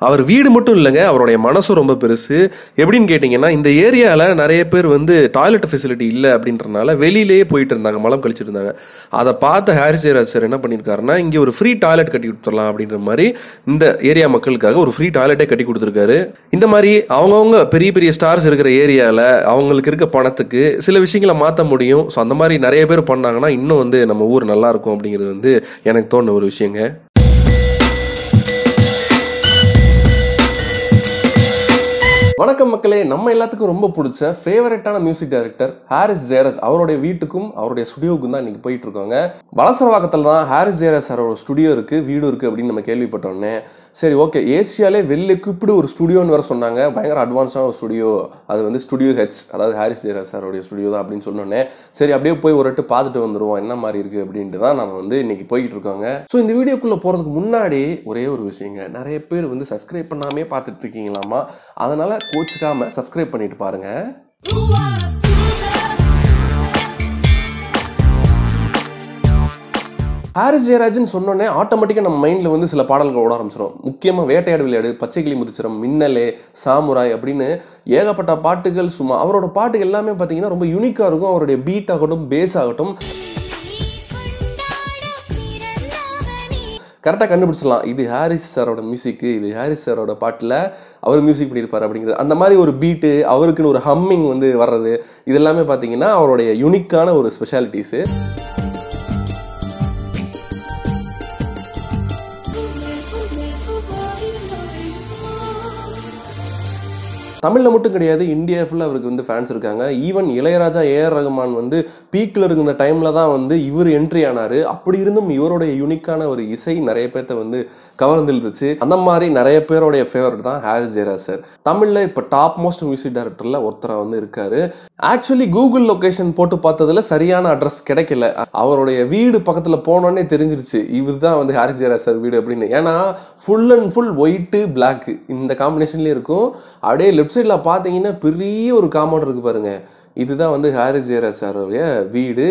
அவர் வீடு மட்டும் இல்லைங்க அவருடைய மனசும் ரொம்ப பெருசு எப்படின்னு கேட்டிங்கன்னா இந்த ஏரியாவில் நிறைய பேர் வந்து டாய்லெட் ஃபெசிலிட்டி இல்லை அப்படின்றனால வெளியிலேயே போயிட்டு இருந்தாங்க மலம் கழிச்சிட்டு இருந்தாங்க அதை பார்த்த ஹாரிஸ் ஜெயராஜ் சார் என்ன பண்ணியிருக்காருன்னா இங்கே ஒரு ஃப்ரீ டாய்லெட் கட்டி கொடுத்துடலாம் அப்படின்ற மாதிரி இந்த ஏரியா மக்களுக்காக ஒரு ஃப்ரீ டாய்லெட்டே கட்டி கொடுத்துருக்காரு இந்த மாதிரி அவங்கவுங்க பெரிய பெரிய ஸ்டார்ஸ் இருக்கிற ஏரியாவில் அவங்களுக்கு இருக்க பணத்துக்கு சில விஷயங்களை மாற்ற முடியும் ஸோ அந்த மாதிரி நிறைய பேர் பண்ணாங்கன்னா இன்னும் வந்து நம்ம ஊர் நல்லா இருக்கும் அப்படிங்கிறது வந்து எனக்கு தோணுன ஒரு விஷயங்க வணக்கம் மக்களே நம்ம எல்லாத்துக்கும் ரொம்ப பிடிச்ச ஃபேவரட்டான மியூசிக் டைரக்டர் ஹாரிஸ் ஜெயராஜ் அவருடைய வீட்டுக்கும் அவருடைய ஸ்டுடியோவுக்கும் தான் இன்னைக்கு போயிட்டு இருக்கோங்க வலசரவாக்கத்தில் தான் ஹாரிஸ் ஜெயராஜ் சாரோட ஸ்டுடியோ இருக்கு வீடு இருக்கு அப்படின்னு நம்ம கேள்விப்பட்டோன்னே சரி ஓகே ஏசியாலே வெல் எக்யூப்டு ஒரு ஸ்டுடியோன்னு வேற சொன்னாங்க பயங்கர அட்வான்ஸான ஒரு ஸ்டுடியோ அது வந்து ஸ்டுடியோ ஹெச் அதாவது ஹாரிஸ் ஜெயராஜ் சாரோடைய ஸ்டுடியோ தான் அப்படின்னு சொன்னோன்னே சரி அப்படியே போய் ஒரு வாட்டி பார்த்துட்டு வந்துருவோம் என்ன மாதிரி இருக்கு அப்படின்ட்டு தான் நம்ம வந்து இன்னைக்கு போயிட்டு இருக்கோங்க ஸோ இந்த வீடியோக்குள்ள போறதுக்கு முன்னாடி ஒரே ஒரு விஷயங்க நிறைய பேர் வந்து சப்ஸ்கிரைப் பண்ணாமே பார்த்துட்டு இருக்கீங்களாமா அதனால கோச்சுக்காம சப்ஸ்கிரைப் பண்ணிட்டு பாருங்க ஹாரிஸ் ஜெயராஜன் சொன்னோன்னே ஆட்டோமேட்டிக்காக நம்ம மைண்டில் வந்து சில பாடல்கள் ஓட ஆரம்பிச்சிடும் முக்கியமாக வேட்டையாடு விளையாடு பச்சை கிளி முதிச்சிரம் மின்னலே சாமுராய் அப்படின்னு ஏகப்பட்ட பாட்டுகள் சும்மா அவரோட பாட்டு எல்லாமே பார்த்தீங்கன்னா ரொம்ப யூனிக்காக இருக்கும் அவருடைய பீட் ஆகட்டும் பேஸ் ஆகட்டும் கரெக்டாக கண்டுபிடிச்சிடலாம் இது ஹாரிஸ் சாரோட மியூசிக்கு இது ஹாரிஸ் சாரோட பாட்டில் அவர் மியூசிக் பண்ணியிருப்பார் அப்படிங்கிறது அந்த மாதிரி ஒரு பீட்டு அவருக்குன்னு ஒரு ஹம்மிங் வந்து வர்றது இது எல்லாமே பார்த்தீங்கன்னா அவருடைய யூனிக்கான ஒரு ஸ்பெஷாலிட்டிஸு தமிழில் மட்டும் கிடையாது இந்தியா ஃபுல்லாக அவருக்கு வந்து ஃபேன்ஸ் இருக்காங்க ஈவன் இளையராஜா ஏஆர் ரகுமான் வந்து பீக்கில் இருக்கிற டைமில் தான் வந்து இவர் என்ட்ரி ஆனார் அப்படி இருந்தும் இவருடைய யூனிக்கான ஒரு இசை நிறைய பேர்த்த வந்து கவர்ந்துருந்துச்சு அந்த மாதிரி நிறைய பேருடைய ஃபேவரட் தான் ஹாரிஸ் ஜெயராஜ் சார் தமிழில் இப்போ டாப் மோஸ்ட் மியூசிக் டைரக்டரில் ஒருத்தராக வந்து இருக்காரு ஆக்சுவலி கூகுள் லொக்கேஷன் போட்டு பார்த்ததுல சரியான அட்ரஸ் கிடைக்கல அவருடைய வீடு பக்கத்தில் போனோன்னே தெரிஞ்சிருச்சு இவர் தான் வந்து ஹாரிஸ் ஜெயராஜ் சார் வீடு அப்படின்னு ஏன்னா full and full white black இந்த காம்பினேஷன்லேயே இருக்கும் அப்படியே லெஃப்ட் சைடில் பார்த்தீங்கன்னா பெரிய ஒரு காம்பவுண்ட் இருக்கு பாருங்க இதுதான் வந்து ஹாரிஸ் ஜெயராஜ் சாருடைய வீடு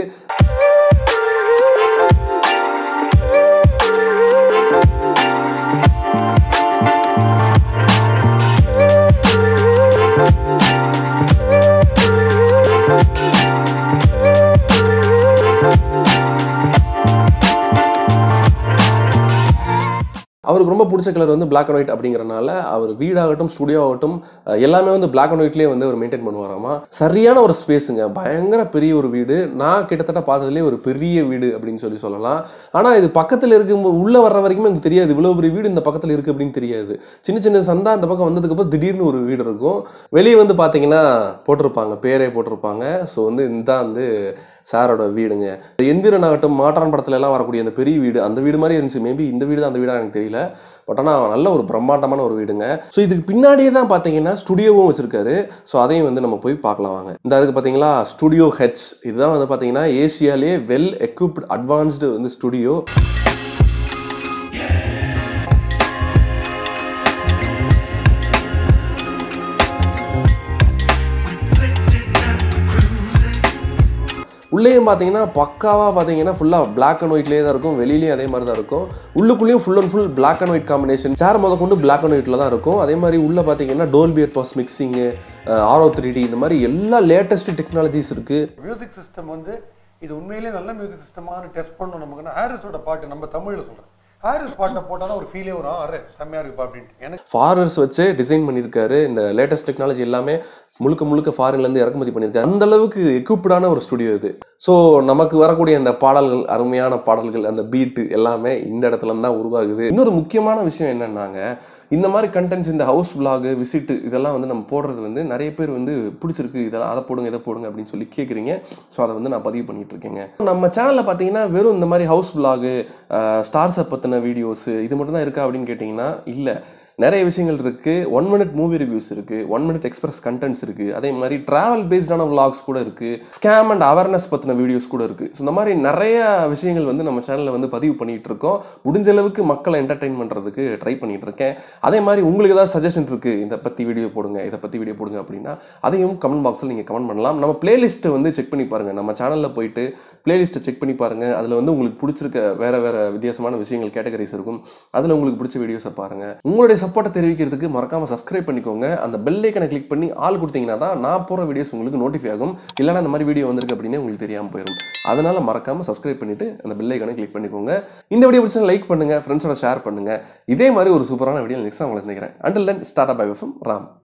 அவருக்கு ரொம்ப பிடிச்ச கலர் வந்து பிளாக் அண்ட் ஒயிட் அப்படிங்கறனால அவர் வீடாகட்டும் ஸ்டுடியோ ஆகட்டும் அஹ் எல்லாமே வந்து பிளாக் அண்ட் ஒயிட்லேயே வந்து அவர் மெயின்டைன் பண்ணுவாராமா சரியான ஒரு ஸ்பேஸுங்க பயங்கர பெரிய ஒரு வீடு நான் கிட்டத்தட்ட பார்த்ததுலேயே ஒரு பெரிய வீடு அப்படின்னு சொல்லி சொல்லலாம் ஆனால் இது பக்கத்தில் இருக்கும்போது உள்ளே வர்ற வரைக்கும் எனக்கு தெரியாது இவ்வளோ பெரிய வீடு இந்த பக்கத்தில் இருக்குது அப்படின்னு தெரியாது சின்ன சின்ன சந்தா அந்த பக்கம் வந்ததுக்கப்புறம் திடீர்னு ஒரு வீடு இருக்கும் வெளியே வந்து பார்த்தீங்கன்னா போட்டிருப்பாங்க பேரே போட்டிருப்பாங்க ஸோ வந்து இதுதான் வந்து சாரோட வீடுங்க எந்திரன் ஆகட்டும் மாற்றான் படத்துல எல்லாம் வரக்கூடிய அந்த பெரிய வீடு அந்த வீடு மாதிரி இருந்துச்சு மேபி இந்த வீடு தான் அந்த வீடா எனக்கு தெரியல பட் ஆனால் நல்ல ஒரு பிரம்மாண்டமான ஒரு வீடுங்க ஸோ இதுக்கு பின்னாடியே தான் பார்த்தீங்கன்னா ஸ்டுடியோவும் வச்சிருக்காரு ஸோ அதையும் வந்து நம்ம போய் பார்க்கலாம் வாங்க இந்த அதுக்கு பார்த்தீங்களா ஸ்டுடியோ ஹெச் இதுதான் வந்து பார்த்தீங்கன்னா ஏசியாலே வெல் எக்யூப்ட் அட்வான்ஸ்டு வந்து ஸ்டுடியோ உள்ளேயும் பார்த்தீங்கன்னா பக்காவாக பார்த்தீங்கன்னா ஃபுல்லாக பிளாக் அண்ட் ஒயிட்லேயே தான் இருக்கும் வெளியிலேயும் அதே மாதிரி தான் இருக்கும் உள்ளுக்குள்ளேயும் full and full black and white combination chair முத கொண்டு பிளாக் அண்ட் ஒயிட்டில் தான் இருக்கும் அதே மாதிரி உள்ளே பார்த்தீங்கன்னா டோல்பியர் பாஸ் மிக்சிங்கு ஆரோ த்ரீ டி இந்த மாதிரி எல்லா லேட்டஸ்ட் டெக்னாலஜிஸ் இருக்குது மியூசிக் சிஸ்டம் வந்து இது உண்மையிலேயே நல்ல மியூசிக் சிஸ்டமானு டெஸ்ட் பண்ணணும் நமக்குன்னா ஹாரிஸோட பாட்டு நம்ம தமிழில் சொல்கிறேன் ஹாரிஸ் பாட்டை போட்டாலும் ஒரு ஃபீலே வரும் அரே செம்மையாக இருக்குப்பா அப்படின்ட்டு எனக்கு ஃபாரினர்ஸ் வச்சு டிசைன் பண்ணியிருக்காரு இந்த லேட்டஸ்ட் டெக்னாலஜி எல்லாமே முழுக்க முழுக்க ஃபாரின்லேருந்து இறக்குமதி பண்ணியிருக்காரு அந்த அளவுக்கு எக்யூப்டான ஒரு ஸ்டுடியோ இது ஸோ நமக்கு வரக்கூடிய அந்த பாடல்கள் அருமையான பாடல்கள் அந்த பீட்டு எல்லாமே இந்த இடத்துல தான் உருவாகுது இன்னொரு முக்கியமான விஷயம் என்னன்னாங்க இந்த மாதிரி கண்டென்ட்ஸ் இந்த ஹவுஸ் vlog விசிட் இதெல்லாம் வந்து நம்ம போடுறது வந்து நிறைய பேர் வந்து பிடிச்சிருக்கு இதெல்லாம் அதை போடுங்க இதை போடுங்க அப்படின்னு சொல்லி கேட்குறீங்க ஸோ அதை வந்து நான் பதிவு பண்ணிட்டு இருக்கேங்க நம்ம சேனலில் பார்த்தீங்கன்னா வெறும் இந்த மாதிரி ஹவுஸ் vlog ஸ்டார்ஸை பற்றின வீடியோஸ் இது மட்டும் தான் இருக்கா அப்படின்னு கேட்டிங்கன்னா இல்லை நிறைய விஷயங்கள் இருக்கு ஒன் மினிட் மூவி ரிவ்யூஸ் இருக்கு ஒன் மினிட் எக்ஸ்பிரஸ் கண்டென்ட்ஸ் இருக்கு அதே மாதிரி டிராவல் பேஸ்டான vlogs கூட இருக்கு ஸ்கேம் அண்ட் அவேர்னஸ் பத்தின வீடியோஸ் கூட இருக்கு ஸோ இந்த மாதிரி நிறைய விஷயங்கள் வந்து நம்ம சேனல்ல வந்து பதிவு பண்ணிட்டு இருக்கோம் முடிஞ்ச அளவுக்கு மக்களை என்டர்டைன் பண்றதுக்கு ட்ரை பண்ணிட்டு இருக்கேன் அதே மாதிரி உங்களுக்கு ஏதாவது சஜஷன் இருக்கு இதை பத்தி வீடியோ போடுங்க இதை பத்தி வீடியோ போடுங்க அப்படின்னா அதையும் கமெண்ட் பாக்ஸில் நீங்க கமெண்ட் பண்ணலாம் நம்ம பிளேலிஸ்ட்டை வந்து செக் பண்ணி பாருங்க நம்ம சேனல்ல போயிட்டு பிளேலிஸ்ட்டை செக் பண்ணி பாருங்க அதுல வந்து உங்களுக்கு பிடிச்சிருக்க வேற வேற வித்தியாசமான விஷயங்கள் கேட்டகரிஸ் இருக்கும் அதுல உங்களுக்கு பிடிச்ச வீடியோஸை பாருங்க உங்களுடைய சப்போர்ட்டை தெரிவிக்கிறதுக்கு மறக்காம சப்ஸ்கிரைப் பண்ணிக்கோங்க அந்த பெல் ஐக்கனை கிளிக் பண்ணி ஆள் கொடுத்தீங்கன்னா தான் நான் போகிற வீடியோஸ் உங்களுக்கு நோட்டிஃபை ஆகும் இல்லைனா அந்த மாதிரி வீடியோ வந்திருக்கு அப்படின்னு உங்களுக்கு தெரியாமல் போயிடும் அதனால மறக்காம சப்ஸ்கிரைப் பண்ணிட்டு அந்த பெல் ஐக்கனை கிளிக் பண்ணிக்கோங்க இந்த வீடியோ பிடிச்சா லைக் பண்ணுங்க ஃப்ரெண்ட்ஸோட ஷேர் பண்ணுங்க இதே மாதிரி ஒரு சூப்பரான வீடியோ நெக்ஸ்ட் உங்களை நினைக்கிறேன் until then start up bye Ram